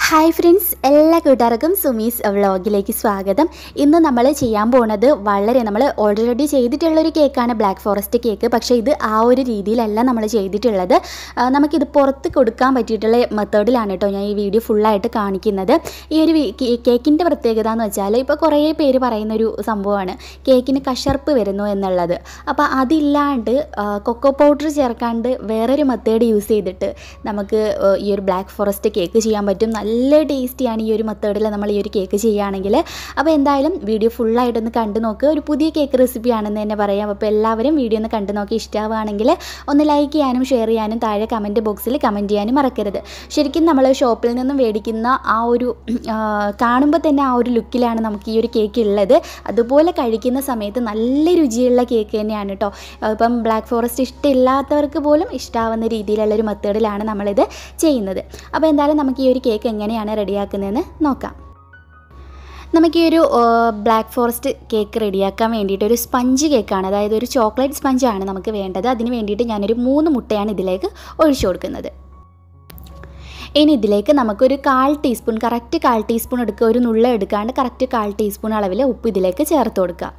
hi friends എല്ലാ കൂട്ടുകാർക്കും സുമീസ് വ്ളോഗിലേക്ക് സ്വാഗതം ഇന്ന് നമ്മൾ ചെയ്യാൻ പോണത് വളരെ നമ്മൾ ഓൾറെഡി ചെയ്തിട്ടുള്ളൊരു കേക്കാണ് ബ്ലാക്ക് ഫോറസ്റ്റ് കേക്ക് പക്ഷേ ഇത് ആ ഒരു രീതിയിലല്ല നമ്മൾ ചെയ്തിട്ടുള്ളത് ആ, നമുക്കിത് പുറത്ത് കൊടുക്കാൻ പറ്റിയിട്ടുള്ള മെത്തേഡിലാണ് കേട്ടോ ഞാൻ ഈ വീഡിയോ ഫുള്ളായിട്ട് കാണിക്കുന്നത് ഈ ഒരു കേക്കിൻ്റെ പ്രത്യേകത എന്ന് വെച്ചാൽ ഇപ്പോൾ കുറേ പേര് പറയുന്നൊരു സംഭവമാണ് കേക്കിന് കശർപ്പ് വരുന്നു എന്നുള്ളത് അപ്പോൾ അതില്ലാണ്ട് ആ, കൊക്കോ പൗഡർ ചേർക്കാണ്ട് വേറൊരു മെത്തേഡ് യൂസ് ചെയ്തിട്ട് നമുക്ക് ആ, ഈ ഒരു ബ്ലാക്ക് ഫോറസ്റ്റ് കേക്ക് ചെയ്യാൻ പറ്റും നല്ല ടേസ്റ്റിയാണ് ഈ ഒരു മെത്തേഡിൽ നമ്മൾ ഈ ഒരു കേക്ക് ചെയ്യുകയാണെങ്കിൽ അപ്പോൾ എന്തായാലും വീഡിയോ ഫുള്ളായിട്ടൊന്ന് കണ്ടു നോക്കുക ഒരു പുതിയ കേക്ക് റെസിപ്പി ആണെന്ന് തന്നെ പറയാം അപ്പോൾ എല്ലാവരും വീഡിയോ ഒന്ന് കണ്ടു നോക്കി ഇഷ്ടമാവുകയാണെങ്കിൽ ഒന്ന് ലൈക്ക് ചെയ്യാനും ഷെയർ ചെയ്യാനും താഴെ കമൻറ്റ് ബോക്സിൽ കമൻറ്റ് ചെയ്യാനും മറക്കരുത് ശരിക്കും നമ്മൾ ഷോപ്പിൽ നിന്നും മേടിക്കുന്ന ആ ഒരു ആ, കാണുമ്പോൾ തന്നെ ആ ഒരു ലുക്കിലാണ് നമുക്ക് ഈ ഒരു കേക്ക് ഉള്ളത് അതുപോലെ കഴിക്കുന്ന സമയത്ത് നല്ല രുചിയുള്ള കേക്ക് തന്നെയാണ് കേട്ടോ ഇപ്പം ബ്ലാക്ക് ഫോറസ്റ്റ് ഇഷ്ടമില്ലാത്തവർക്ക് പോലും ഇഷ്ടാവുന്ന രീതിയിലുള്ള ഒരു മെത്തേഡിലാണ് നമ്മളിത് ചെയ്യുന്നത് അപ്പോൾ എന്തായാലും നമുക്ക് ഈ ഒരു കേക്ക് എങ്ങനെയാണ് റെഡിയാക്കുന്നതെന്ന് നോക്കാം നമുക്ക് ഈ ഒരു ബ്ലാക്ക് ഫോറസ്റ്റ് കേക്ക് റെഡിയാക്കാൻ വേണ്ടിയിട്ട് ഒരു സ്പഞ്ച് കേക്കാണ് അതായത് ഒരു ചോക്ലേറ്റ് സ്പഞ്ചാണ് നമുക്ക് വേണ്ടത് അതിന് വേണ്ടിയിട്ട് ഞാനൊരു മൂന്ന് മുട്ടയാണ് ഇതിലേക്ക് ഒഴിച്ചു കൊടുക്കുന്നത് ഇനി ഇതിലേക്ക് നമുക്കൊരു കാൽ ടീസ്പൂൺ കറക്റ്റ് കാൽ ടീസ്പൂൺ എടുക്കുക ഒരു നുള്ള എടുക്കാണ്ട് കറക്റ്റ് കാൽ ടീസ്പൂൺ അളവിൽ ഉപ്പ് ഇതിലേക്ക് ചേർത്ത് കൊടുക്കുക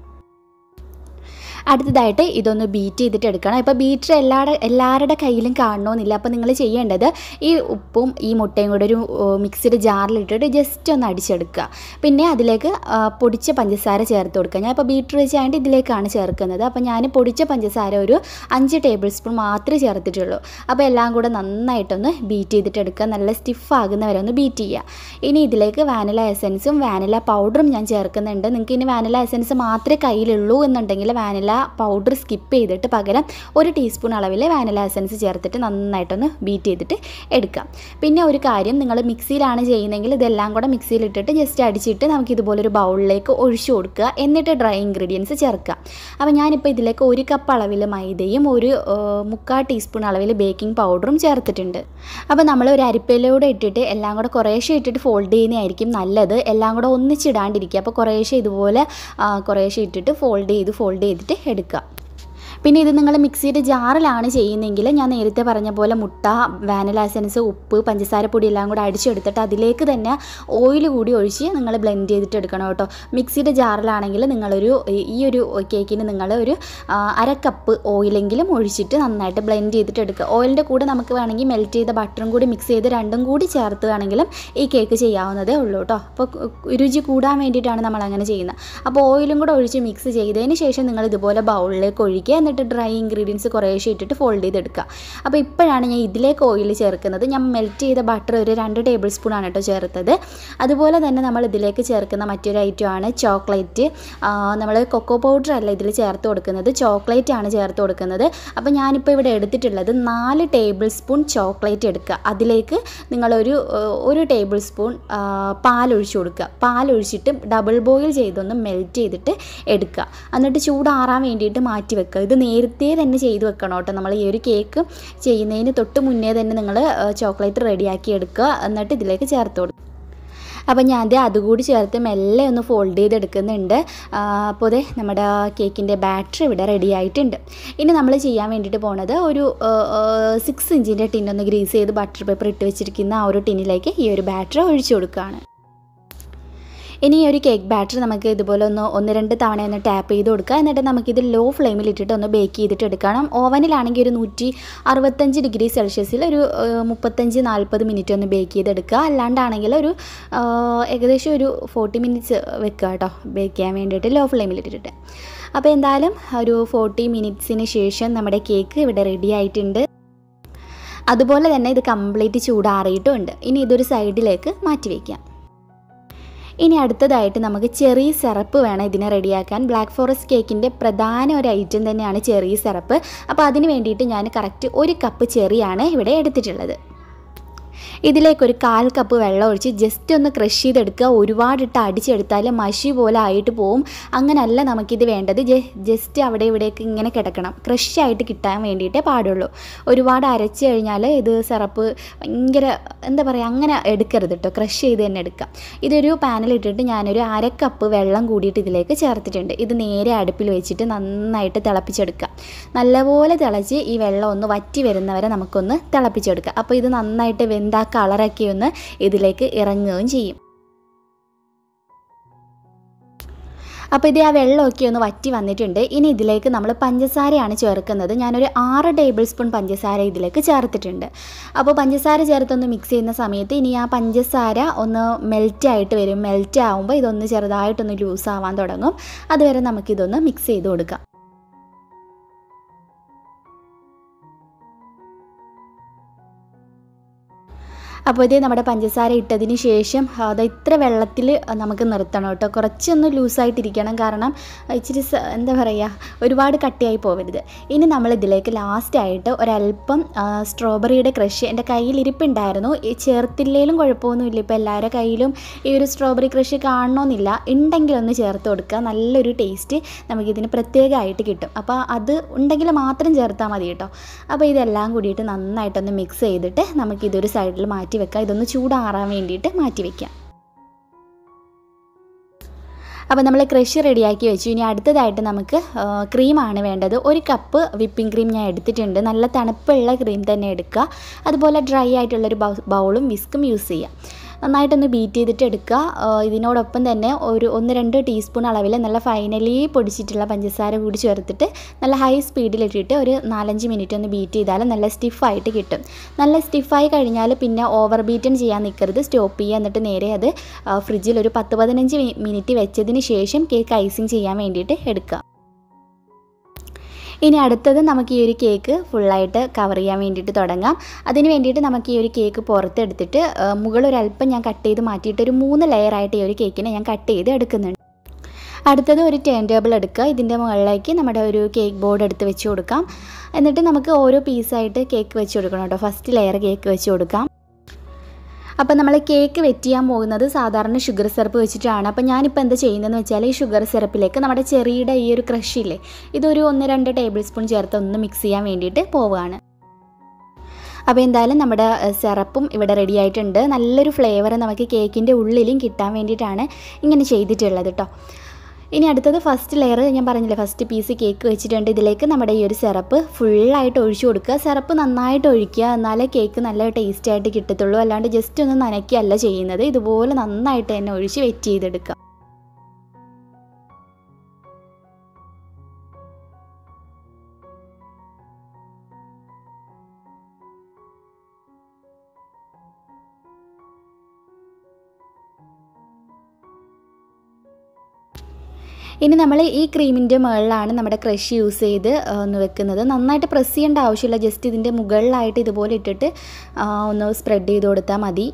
അടുത്തതായിട്ട് ഇതൊന്ന് ബീറ്റ് ചെയ്തിട്ട് എടുക്കണം ഇപ്പോൾ ബീറ്റർ എല്ലാവരുടെ എല്ലാവരുടെ കയ്യിലും കാണണമെന്നില്ല അപ്പോൾ നിങ്ങൾ ചെയ്യേണ്ടത് ഈ ഉപ്പും ഈ മുട്ടയും കൂടെ ഒരു മിക്സിയുടെ ജാറിലിട്ടിട്ട് ജസ്റ്റ് ഒന്ന് അടിച്ചെടുക്കുക പിന്നെ അതിലേക്ക് ആ, പൊടിച്ച പഞ്ചസാര ചേർത്ത് കൊടുക്കുക ഞാൻ ഇപ്പോൾ ബീറ്റർ വെച്ചായിട്ട് ഇതിലേക്കാണ് ചേർക്കുന്നത് അപ്പോൾ ഞാൻ പൊടിച്ച പഞ്ചസാര ഒരു അഞ്ച് ടേബിൾ സ്പൂൺ മാത്രമേ ചേർത്തിട്ടുള്ളൂ അപ്പോൾ എല്ലാം കൂടെ നന്നായിട്ടൊന്ന് ബീറ്റ് ചെയ്തിട്ട് എടുക്കുക നല്ല സ്റ്റിഫ് ആകുന്നവരെ ഒന്ന് ബീറ്റ് ചെയ്യുക ഇനി ഇതിലേക്ക് വാനില എസൻസും വാനില പൗഡറും ഞാൻ ചേർക്കുന്നുണ്ട് നിങ്ങൾക്ക് ഇനി വാനില എസൻസ് മാത്രമേ കയ്യിലുള്ളൂ എന്നുണ്ടെങ്കിൽ വാനില പൗഡർ സ്കിപ്പ് ചെയ്തിട്ട് പകരം ഒരു ടീസ്പൂൺ അളവിൽ വാനില എസൻസ് ചേർത്തിട്ട് നന്നായിട്ടൊന്ന് ബീറ്റ് ചെയ്തിട്ട് എടുക്കാം പിന്നെ ഒരു കാര്യം നിങ്ങൾ മിക്സിയിലാണ് ചെയ്യുന്നതെങ്കിൽ ഇതെല്ലാം കൂടെ മിക്സിയിലിട്ടിട്ട് ജസ്റ്റ് അടിച്ചിട്ട് നമുക്ക് ഇതുപോലൊരു ബൗളിലേക്ക് ഒഴിച്ചു കൊടുക്കുക എന്നിട്ട് ഡ്രൈ ഇൻഗ്രീഡിയൻസ് ചേർക്കുക അപ്പോൾ ഞാനിപ്പോൾ ഇതിലേക്ക് ഒരു കപ്പ് അളവിൽ മൈദയും ഒരു ആ, മുക്കാൽ ടീസ്പൂൺ അളവിൽ ബേക്കിംഗ് പൗഡറും ചേർത്തിട്ടുണ്ട് അപ്പോൾ നമ്മൾ ഒരു അരിപ്പയിലൂടെ ഇട്ടിട്ട് എല്ലാം കൂടെ കുറേശ്ശെ ഇട്ടിട്ട് ഫോൾഡ് ചെയ്യുന്നതായിരിക്കും നല്ലത് എല്ലാം കൂടെ ഒന്നിച്ചിടാണ്ടിരിക്കുക അപ്പോൾ കുറേശ്ശെ ഇതുപോലെ ആ, കുറേശ്ശെ ഇട്ടിട്ട് ഫോൾഡ് ചെയ്ത് ഫോൾഡ് ചെയ്തിട്ട് എടുക്കുക പിന്നെ ഇത് നിങ്ങൾ മിക്സിയുടെ ജാറിലാണ് ചെയ്യുന്നതെങ്കിൽ ഞാൻ നേരത്തെ പറഞ്ഞ പോലെ മുട്ട വാനില എസൻസ് ഉപ്പ് പഞ്ചസാരപ്പൊടി എല്ലാം കൂടെ അടിച്ചെടുത്തിട്ട് അതിലേക്ക് തന്നെ ഓയിൽ കൂടി ഒഴിച്ച് നിങ്ങൾ ബ്ലെൻഡ് ചെയ്തിട്ട് എടുക്കണം കേട്ടോ മിക്സിയുടെ ജാറിലാണെങ്കിൽ നിങ്ങളൊരു ഈ ഒരു കേക്കിന് നിങ്ങൾ ഒരു ആ, അര കപ്പ് ഓയിലെങ്കിലും ഒഴിച്ചിട്ട് നന്നായിട്ട് ബ്ലെൻഡ് ചെയ്തിട്ട് എടുക്കുക ഓയിലിൻ്റെ കൂടെ നമുക്ക് വേണമെങ്കിൽ മെൽറ്റ് ചെയ്ത ബട്ടറും കൂടി മിക്സ് ചെയ്ത് രണ്ടും കൂടി ചേർത്തുകയാണെങ്കിലും ഈ കേക്ക് ചെയ്യാവുന്നതേ ഉള്ളൂ കേട്ടോ അപ്പോൾ രുചി കൂടാൻ വേണ്ടിയിട്ടാണ് നമ്മൾ അങ്ങനെ ചെയ്യുന്നത് അപ്പോൾ ഓയിലും കൂടെ ഒഴിച്ച് മിക്സ് ചെയ്തതിന് ശേഷം നിങ്ങൾ ഇതുപോലെ ബൗളിലേക്ക് ഒഴിക്കുക എന്നിട്ട് ഡ്രൈ ഇൻഗ്രീഡിയൻസ് കുറേശ്ശെ ഇട്ടിട്ട് ഫോൾഡ് ചെയ്തെടുക്കുക അപ്പോൾ ഇപ്പോഴാണ് ഞാൻ ഇതിലേക്ക് ഓയിൽ ചേർക്കുന്നത് ഞാൻ മെൽറ്റ് ചെയ്ത ബട്ടർ ഒരു രണ്ട് ടേബിൾ സ്പൂൺ ആണ് കേട്ടോ ചേർത്തത് അതുപോലെ തന്നെ നമ്മൾ ഇതിലേക്ക് ചേർക്കുന്ന മറ്റൊരു ഐറ്റം ആണ് ചോക്ലേറ്റ് നമ്മൾ കൊക്കോ പൗഡർ അല്ല ഇതിൽ ചേർത്ത് കൊടുക്കുന്നത് ചോക്ലേറ്റ് ആണ് ചേർത്ത് കൊടുക്കുന്നത് അപ്പോൾ ഞാനിപ്പോൾ ഇവിടെ എടുത്തിട്ടുള്ളത് നാല് ടേബിൾ സ്പൂൺ ചോക്ലേറ്റ് എടുക്കുക അതിലേക്ക് നിങ്ങളൊരു ആ, ഒരു ടേബിൾ സ്പൂൺ ആ, പാലൊഴിച്ച് കൊടുക്കുക പാലൊഴിച്ചിട്ട് ഡബിൾ ബോയിൽ ചെയ്തൊന്ന് മെൽറ്റ് ചെയ്തിട്ട് എടുക്കുക എന്നിട്ട് ചൂടാറാൻ വേണ്ടിയിട്ട് മാറ്റി വെക്കുക ഇത് നേരത്തെ തന്നെ ചെയ്ത് വെക്കണം കേട്ടോ നമ്മൾ ഈ ഒരു കേക്ക് ചെയ്യുന്നതിന് തൊട്ട് മുന്നേ തന്നെ നിങ്ങൾ ചോക്ലേറ്റ് റെഡിയാക്കി എടുക്കുക എന്നിട്ട് ഇതിലേക്ക് ചേർത്ത് കൊടുക്കുക അപ്പോൾ ഞാൻ ദേ അതുകൂടി ചേർത്ത് മെല്ലെ ഒന്ന് ഫോൾഡ് ചെയ്തെടുക്കുന്നുണ്ട് ആ, അപ്പോൾ ദേ നമ്മുടെ കേക്കിൻ്റെ ബാറ്ററി ഇവിടെ റെഡി ആയിട്ടുണ്ട് ഇനി നമ്മൾ ചെയ്യാൻ വേണ്ടിയിട്ട് പോണത് ഒരു സിക്സ് ഇഞ്ചിൻ്റെ ടിന്നൊന്ന് ഗ്രീസ് ചെയ്ത് ബട്ടർ പേപ്പർ ഇട്ട് വെച്ചിരിക്കുന്ന ആ ഒരു ടിന്നിലേക്ക് ഈ ഒരു ബാറ്ററി ഒഴിച്ചു കൊടുക്കുകയാണ് ഇനി ഈ ഒരു കേക്ക് ബാറ്റർ നമുക്ക് ഇതുപോലെ ഒന്ന് ഒന്ന് രണ്ട് തവണ ഒന്ന് ടാപ്പ് ചെയ്ത് കൊടുക്കുക എന്നിട്ട് നമുക്കിത് ലോ ഫ്ലെയിമിൽ ഇട്ടിട്ട് ഒന്ന് ബേക്ക് ചെയ്തിട്ട് എടുക്കണം ഓവനിലാണെങ്കിൽ ഒരു നൂറ്റി അറുപത്തഞ്ച് ഡിഗ്രി സെൽഷ്യസിൽ ഒരു ഏഹ്, മുപ്പത്തഞ്ച് നാൽപ്പത് മിനിറ്റ് ഒന്ന് ബേക്ക് ചെയ്തെടുക്കുക അല്ലാണ്ടാണെങ്കിൽ ഒരു ഏഹ്, ഏകദേശം ഒരു ഫോർട്ടി മിനിറ്റ്സ് വെക്കുക കേട്ടോ ബേക്ക് ചെയ്യാൻ വേണ്ടിയിട്ട് ലോ ഫ്ലെയിമിൽ ഇട്ടിട്ട് അപ്പോൾ എന്തായാലും ഒരു ഫോർട്ടി മിനിറ്റ്സിന് ശേഷം നമ്മുടെ കേക്ക് ഇവിടെ റെഡി ആയിട്ടുണ്ട് അതുപോലെ തന്നെ ഇത് കംപ്ലീറ്റ് ചൂടാറിയിട്ടുമുണ്ട് ഇനി ഇതൊരു സൈഡിലേക്ക് മാറ്റി വയ്ക്കാം ഇനി അടുത്തതായിട്ട് നമുക്ക് ചെറിയ സിറപ്പ് വേണം ഇതിനെ റെഡിയാക്കാൻ ബ്ലാക്ക് ഫോറസ്റ്റ് കേക്കിൻ്റെ പ്രധാന ഒരു ഐറ്റം തന്നെയാണ് ചെറിയ സിറപ്പ് അപ്പോൾ അതിന് വേണ്ടിയിട്ട് ഞാൻ കറക്റ്റ് ഒരു കപ്പ് ചെറിയാണ് ഇവിടെ എടുത്തിട്ടുള്ളത് ഇതിലേക്കൊരു കാൽ കപ്പ് വെള്ളം ഒഴിച്ച് ജസ്റ്റ് ഒന്ന് ക്രഷ് ചെയ്തെടുക്കുക ഒരുപാടിട്ട് അടിച്ചെടുത്താൽ മഷി പോലെ ആയിട്ട് പോവും അങ്ങനല്ല നമുക്കിത് വേണ്ടത് ജസ്റ്റ് അവിടെ ഇവിടേക്ക് ഇങ്ങനെ കിടക്കണം ക്രഷ് ആയിട്ട് കിട്ടാൻ വേണ്ടിയിട്ടേ പാടുള്ളൂ ഒരുപാട് അരച്ച് കഴിഞ്ഞാൽ ഇത് സിറപ്പ് ഭയങ്കര എന്താ പറയുക അങ്ങനെ എടുക്കരുത് കേട്ടോ ക്രഷ് ചെയ്ത് തന്നെ എടുക്കാം ഇതൊരു പാനിലിട്ടിട്ട് ഞാനൊരു അര കപ്പ് വെള്ളം കൂടിയിട്ട് ഇതിലേക്ക് ചേർത്തിട്ടുണ്ട് ഇത് നേരെ അടുപ്പിൽ വെച്ചിട്ട് നന്നായിട്ട് തിളപ്പിച്ചെടുക്കുക നല്ലപോലെ തിളച്ച് ഈ വെള്ളം ഒന്ന് വറ്റി വരുന്നവരെ നമുക്കൊന്ന് തിളപ്പിച്ചെടുക്കാം അപ്പോൾ ഇത് നന്നായിട്ട് വെന്ത് അതിൻ്റെ ആ കളറൊക്കെ ഒന്ന് ഇതിലേക്ക് ഇറങ്ങുകയും ചെയ്യും അപ്പോൾ ഇത് ആ വെള്ളമൊക്കെ ഒന്ന് വറ്റി വന്നിട്ടുണ്ട് ഇനി ഇതിലേക്ക് നമ്മൾ പഞ്ചസാരയാണ് ചേർക്കുന്നത് ഞാനൊരു ആറ് ടേബിൾ സ്പൂൺ പഞ്ചസാര ഇതിലേക്ക് ചേർത്തിട്ടുണ്ട് അപ്പോൾ പഞ്ചസാര ചേർത്തൊന്ന് മിക്സ് ചെയ്യുന്ന സമയത്ത് ഇനി ആ പഞ്ചസാര ഒന്ന് മെൽറ്റ് ആയിട്ട് വരും മെൽറ്റ് ആകുമ്പോൾ ഇതൊന്ന് ചെറുതായിട്ടൊന്ന് ലൂസ് ആവാൻ തുടങ്ങും അതുവരെ നമുക്കിതൊന്ന് മിക്സ് ചെയ്ത് കൊടുക്കാം അപ്പോൾ ഇത് നമ്മുടെ പഞ്ചസാര ഇട്ടതിന് ശേഷം അത് ഇത്ര വെള്ളത്തിൽ നമുക്ക് നിർത്തണം കേട്ടോ കുറച്ചൊന്ന് ലൂസായിട്ടിരിക്കണം കാരണം ഇച്ചിരി സ- എന്താ പറയുക ഒരുപാട് കട്ടിയായി പോകരുത് ഇനി നമ്മൾ ഇതിലേക്ക് ലാസ്റ്റായിട്ട് ഒരല്പം ആ, സ്ട്രോബെറിയുടെ ക്രഷ് എൻ്റെ കയ്യിൽ ഇരിപ്പുണ്ടായിരുന്നു ഈ ചേർത്തില്ലേലും കുഴപ്പമൊന്നുമില്ല ഇപ്പോൾ എല്ലാവരുടെ കയ്യിലും ഈ ഒരു സ്ട്രോബെറി ക്രഷ് കാണണമെന്നില്ല ഉണ്ടെങ്കിൽ ഒന്ന് ചേർത്ത് കൊടുക്കുക നല്ലൊരു ടേസ്റ്റ് നമുക്കിതിന് പ്രത്യേകമായിട്ട് കിട്ടും അപ്പോൾ അത് ഉണ്ടെങ്കിൽ മാത്രം ചേർത്താൽ മതി കേട്ടോ അപ്പോൾ ഇതെല്ലാം കൂടിയിട്ട് നന്നായിട്ടൊന്ന് മിക്സ് ചെയ്തിട്ട് നമുക്കിതൊരു സൈഡിൽ മാറ്റി വെക്കാം ഇതൊന്ന് ചൂടാറാൻ വേണ്ടിയിട്ട് മാറ്റി വെക്കാം അപ്പോൾ നമ്മൾ ക്രഷ് റെഡിയാക്കി വെച്ചു ഇനി അടുത്തതായിട്ട് നമുക്ക് ആ, ക്രീമാണ് വേണ്ടത് ഒരു കപ്പ് വിപ്പിംഗ് ക്രീം ഞാൻ എടുത്തിട്ടുണ്ട് നല്ല തണുപ്പുള്ള ക്രീം തന്നെ എടുക്കുക അതുപോലെ ഡ്രൈ ആയിട്ടുള്ളൊരു ബൗ- ബൗളും വിസ്കും യൂസ് ചെയ്യുക നന്നായിട്ടൊന്ന് ബീറ്റ് ചെയ്തിട്ട് എടുക്കുക ആ, ഇതിനോടൊപ്പം തന്നെ ഒരു ഒന്ന് രണ്ട് ടീസ്പൂൺ അളവിൽ നല്ല ഫൈനലി പൊടിച്ചിട്ടുള്ള പഞ്ചസാര കൂടി ചേർത്തിട്ട് നല്ല ഹൈ സ്പീഡിലിട്ടിട്ട് ഒരു നാലഞ്ച് മിനിറ്റ് ഒന്ന് ബീറ്റ് ചെയ്താൽ നല്ല സ്റ്റിഫായിട്ട് കിട്ടും നല്ല സ്റ്റിഫായി കഴിഞ്ഞാൽ പിന്നെ ഓവർ ബീറ്റൻ ചെയ്യാൻ നിൽക്കരുത് സ്റ്റോപ്പ് ചെയ്യുക എന്നിട്ട് നേരെ അത് ആ, ഫ്രിഡ്ജിൽ ഒരു പത്ത് പതിനഞ്ച് മി- മിനിറ്റ് വെച്ചതിന് ശേഷം കേക്ക് ഐസിങ് ചെയ്യാൻ വേണ്ടിയിട്ട് എടുക്കുക ഇനി അടുത്തത് നമുക്ക് ഈ ഒരു കേക്ക് ഫുള്ളായിട്ട് കവർ ചെയ്യാൻ വേണ്ടിയിട്ട് തുടങ്ങാം അതിന് വേണ്ടിയിട്ട് നമുക്ക് ഈ ഒരു കേക്ക് പുറത്തെടുത്തിട്ട് ആ, മുകളൊരല്പം ഞാൻ കട്ട് ചെയ്ത് മാറ്റിയിട്ട് ഒരു മൂന്ന് ലെയറായിട്ട് ഈ ഒരു കേക്കിനെ ഞാൻ കട്ട് ചെയ്ത് എടുക്കുന്നുണ്ട് അടുത്തത് ഒരു ടേൺ ടേബിൾ എടുക്കുക ഇതിൻ്റെ മുകളിലേക്ക് നമ്മുടെ ഒരു കേക്ക് ബോർഡ് എടുത്ത് വെച്ച് കൊടുക്കാം എന്നിട്ട് നമുക്ക് ഓരോ പീസായിട്ട് കേക്ക് വെച്ച് കൊടുക്കണം കേട്ടോ ഫസ്റ്റ് ലെയർ കേക്ക് വെച്ച് കൊടുക്കാം അപ്പോൾ നമ്മൾ കേക്ക് വെറ്റ് ചെയ്യാൻ പോകുന്നത് സാധാരണ ഷുഗർ സിറപ്പ് വെച്ചിട്ടാണ് അപ്പോൾ ഞാനിപ്പോൾ എന്താ ചെയ്യുന്നതെന്ന് വെച്ചാൽ ഈ ഷുഗർ സിറപ്പിലേക്ക് നമ്മുടെ ചെറിയുടെ ഈ ഒരു ക്രഷ് ഇല്ലേ ഇതൊരു ഒന്ന് രണ്ട് ടേബിൾ സ്പൂൺ ചേർത്ത് ഒന്ന് മിക്സ് ചെയ്യാൻ വേണ്ടിയിട്ട് പോവുകയാണ് അപ്പോൾ എന്തായാലും നമ്മുടെ സിറപ്പും ഇവിടെ റെഡി ആയിട്ടുണ്ട് നല്ലൊരു ഫ്ലേവർ നമുക്ക് കേക്കിൻ്റെ ഉള്ളിലും കിട്ടാൻ വേണ്ടിയിട്ടാണ് ഇങ്ങനെ ചെയ്തിട്ടുള്ളത് കേട്ടോ ഇനി അടുത്തത് ഫസ്റ്റ് ലെയർ ഞാൻ പറഞ്ഞില്ലേ ഫസ്റ്റ് പീസ് കേക്ക് വെച്ചിട്ടുണ്ട് ഇതിലേക്ക് നമ്മുടെ ഈ ഒരു സിറപ്പ് ഫുള്ളായിട്ട് ഒഴിച്ചു കൊടുക്കുക സിറപ്പ് നന്നായിട്ട് ഒഴിക്കുക എന്നാലേ കേക്ക് നല്ല ടേസ്റ്റ് ആയിട്ട് കിട്ടത്തുള്ളൂ അല്ലാണ്ട് ജസ്റ്റ് ഒന്ന് നനയ്ക്കുകയല്ല ചെയ്യുന്നത് ഇതുപോലെ നന്നായിട്ട് തന്നെ ഒഴിച്ച് വെറ്റ് ചെയ്തെടുക്കുക ഇനി നമ്മൾ ഈ ക്രീമിൻ്റെ മുകളിലാണ് നമ്മുടെ ക്രഷ് യൂസ് ചെയ്ത് ആ, ഒന്ന് വെക്കുന്നത് നന്നായിട്ട് പ്രസ് ചെയ്യേണ്ട ആവശ്യമില്ല ജസ്റ്റ് ഇതിൻ്റെ മുകളിലായിട്ട് ഇതുപോലെ ഇട്ടിട്ട് ആ, ഒന്ന് സ്പ്രെഡ് ചെയ്ത് കൊടുത്താൽ മതി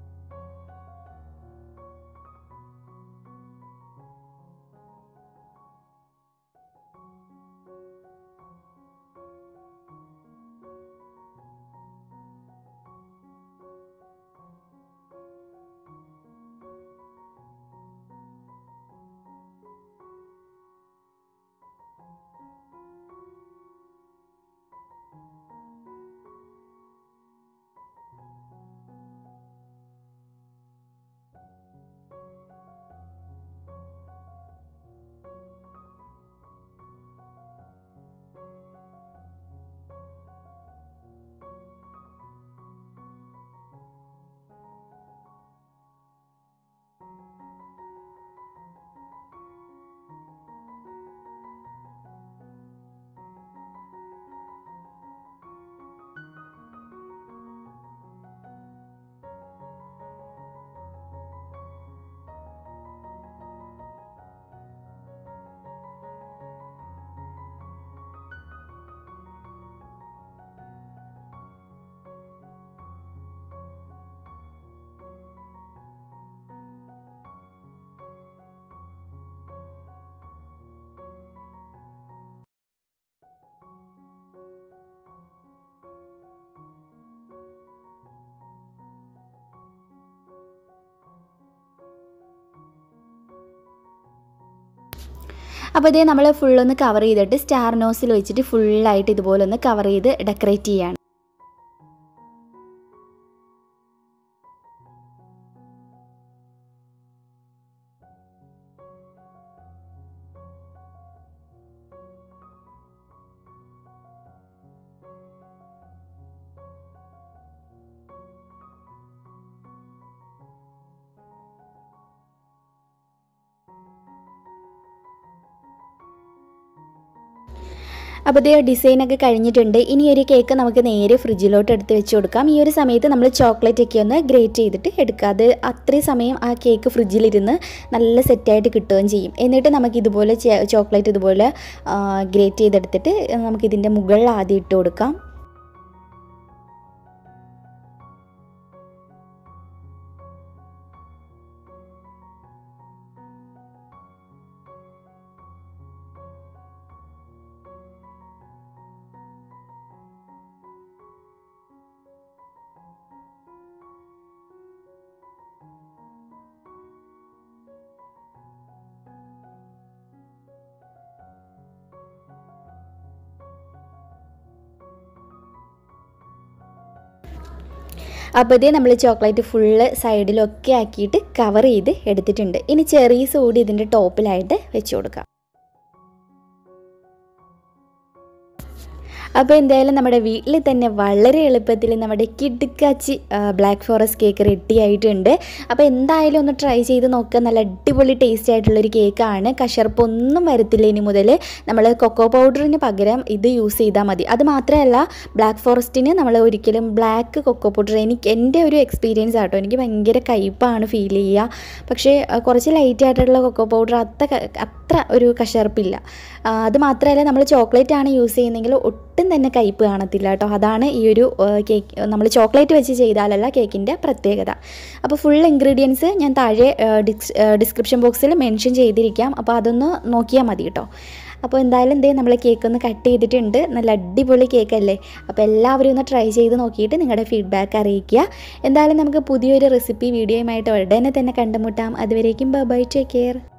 അപ്പോൾ ഇതേ നമ്മൾ ഫുള്ളൊന്ന് കവർ ചെയ്തിട്ട് സ്റ്റാർ നോസിൽ വെച്ചിട്ട് ഫുള്ളായിട്ട് ഇതുപോലെ ഒന്ന് കവർ ചെയ്ത് ഡെക്കറേറ്റ് ചെയ്യാണ് അപ്പോൾ ഇതേ ഡിസൈനൊക്കെ കഴിഞ്ഞിട്ടുണ്ട് ഇനി ഒരു കേക്ക് നമുക്ക് നേരെ ഫ്രിഡ്ജിലോട്ട് എടുത്ത് വെച്ച് കൊടുക്കാം ഈ ഒരു സമയത്ത് നമ്മൾ ചോക്ലേറ്റ് ഒക്കെ ഒന്ന് ഗ്രേറ്റ് ചെയ്തിട്ട് എടുക്കുക അത് അത്രയും സമയം ആ കേക്ക് ഫ്രിഡ്ജിലിരുന്ന് നല്ല സെറ്റായിട്ട് കിട്ടുകയും ചെയ്യും എന്നിട്ട് നമുക്ക് ഇതുപോലെ ചോക്ലേറ്റ് ഇതുപോലെ ഗ്രേറ്റ് ചെയ്തെടുത്തിട്ട് നമുക്കിതിൻ്റെ മുകളിൽ ആദ്യം ഇട്ട് കൊടുക്കാം അപ്പോൾ ഇതേ നമ്മൾ ചോക്ലേറ്റ് ഫുള്ള് സൈഡിലൊക്കെ ആക്കിയിട്ട് കവർ ചെയ്ത് എടുത്തിട്ടുണ്ട് ഇനി ചെറീസ് കൂടി ഇതിൻ്റെ ടോപ്പിലായിട്ട് വെച്ച് കൊടുക്കാം അപ്പോൾ എന്തായാലും നമ്മുടെ വീട്ടിൽ തന്നെ വളരെ എളുപ്പത്തിൽ നമ്മുടെ കിടുക്കാച്ചി ബ്ലാക്ക് ഫോറസ്റ്റ് കേക്ക് റെഡി ആയിട്ടുണ്ട് അപ്പോൾ എന്തായാലും ഒന്ന് ട്രൈ ചെയ്ത് നോക്കുക നല്ല അടിപൊളി ടേസ്റ്റ് ആയിട്ടുള്ളൊരു കേക്കാണ് കശർപ്പൊന്നും വരത്തില്ല ഇനി മുതൽ നമ്മൾ കൊക്കോ പൗഡറിന് പകരം ഇത് യൂസ് ചെയ്താൽ മതി അത് മാത്രമല്ല ബ്ലാക്ക് ഫോറസ്റ്റിന് നമ്മൾ ഒരിക്കലും ബ്ലാക്ക് കൊക്കോ പൗഡർ എനിക്ക് എൻ്റെ ഒരു എക്സ്പീരിയൻസ് ആട്ടോ എനിക്ക് ഭയങ്കര കയ്പ്പാണ് ഫീൽ ചെയ്യുക പക്ഷേ കുറച്ച് ലൈറ്റ് ആയിട്ടുള്ള കൊക്കോ പൗഡർ അത്ര അത്ര ഒരു കശർപ്പില്ല അത് മാത്രമല്ല നമ്മൾ ചോക്ലേറ്റ് ആണ് യൂസ് ചെയ്യുന്നതെങ്കിൽ ഒട്ടും തന്നെ കയ്പ്പ് കാണത്തില്ല കേട്ടോ അതാണ് ഈ ഒരു കേക്ക് നമ്മൾ ചോക്ലേറ്റ് വെച്ച് ചെയ്താലല്ല കേക്കിൻ്റെ പ്രത്യേകത അപ്പോൾ ഫുൾ ഇൻഗ്രീഡിയൻസ് ഞാൻ താഴെ ഡിസ്ക്രിപ്ഷൻ ബോക്സിൽ മെൻഷൻ ചെയ്തിരിക്കാം അപ്പോൾ അതൊന്ന് നോക്കിയാൽ മതി കേട്ടോ അപ്പോൾ എന്തായാലും എന്തേ നമ്മൾ കേക്ക് ഒന്ന് കട്ട് ചെയ്തിട്ടുണ്ട് നല്ല അടിപൊളി കേക്കല്ലേ അപ്പോൾ എല്ലാവരും ഒന്ന് ട്രൈ ചെയ്ത് നോക്കിയിട്ട് നിങ്ങളുടെ ഫീഡ്ബാക്ക് അറിയിക്കുക എന്തായാലും നമുക്ക് പുതിയൊരു റെസിപ്പി വീഡിയോയുമായിട്ട് ഉടനെ തന്നെ കണ്ടുമുട്ടാം അതുവരേക്കും ബൈ ടേക്ക് കെയർ